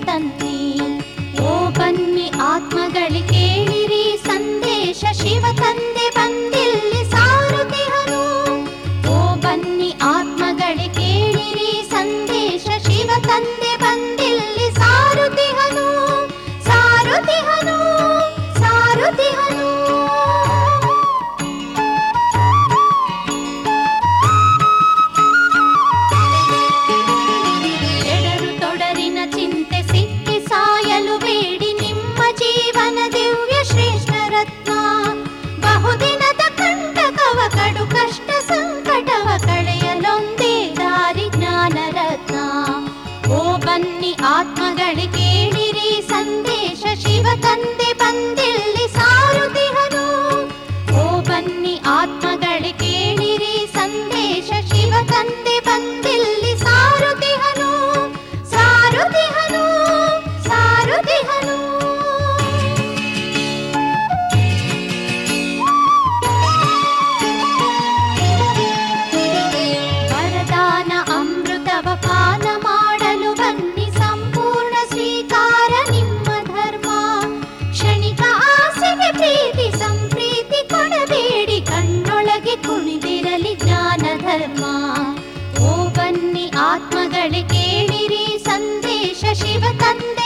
ತನ್ನಿ ಓ ಬನ್ನಿ ಆತ್ಮಗಳಿ ಕೇಳಿರಿ ಸಂದೇಶ ಶಿವ ತಂದೆ ಬಂದಿಲ್ಲಿ ಸಾರುತಿಹನು ಓ ಬನ್ನಿ ಆತ್ಮಗಳಿ ಕೇಳಿರಿ ಸಂದೇಶ ಶಿವ ತಂದೆ ಬಂದಿಲ್ಲಿ ಸಾರುತಿಹನು ಸಾರುತಿಹನು ಸಾರುತಿಹನು ಎಡರು ತೊಡರಿನ ಚಿಂತೆ ಸಿಕ್ಕಿ ಸಾಯಲು ಬೇಡಿ ನಿಮ್ಮ ಜೀವನ ದಿವ್ಯ ಶ್ರೇಷ್ಠ ರತ್ನ ಬಹುದಿನದ ಕಂಟಕವ ಕಡು ಕಷ್ಟ ಸಂಕಟವ ಕಳೆಯಲೊಂದೇ ದಾರಿ ಜ್ಞಾನ ರತ್ನ ಓ ಬನ್ನಿ ಆತ್ಮಗಳಿ ಕೇಳಿರಿ ಸಂದೇಶ ಶಿವ ತಂದೆ ಬಂದಿಲ್ಲಿ ಸಾರುತಿಹನು ಓ ಬನ್ನಿ ಆತ್ಮಗಳಿ ಕೇಳಿರಿ ಸಂದೇಶ ಶಿವ ತಂದೆ ಬಂದಿಲ್ಲಿ ಸಾರುತಿಹನು ಸಾರುತಿಹನು ಸಾರುತಿಹನು ವರದಾನ ಅಮೃತವ ಪಾನ ಮಾಡಲು ಬನ್ನಿ ಸಂಪೂರ್ಣ ಸ್ವೀಕಾರ ನಿಮ್ಮ ಧರ್ಮ ಕ್ಷಣಿಕ ಆಸೆಗೆ ಪ್ರೀತಿ ಸಂಪ್ರೀತಿ ಕೊಡಬೇಡಿ ಕಣ್ಣೊಳಗೆ ಕುಣಿದಿರಲಿ ಜ್ಞಾನ ಧರ್ಮ ಓ ಬನ್ನಿ ಆತ್ಮಗಳೇ ಕೇಳಿರಿ ಸಂದೇಶ ಶಿವ ತಂದೆ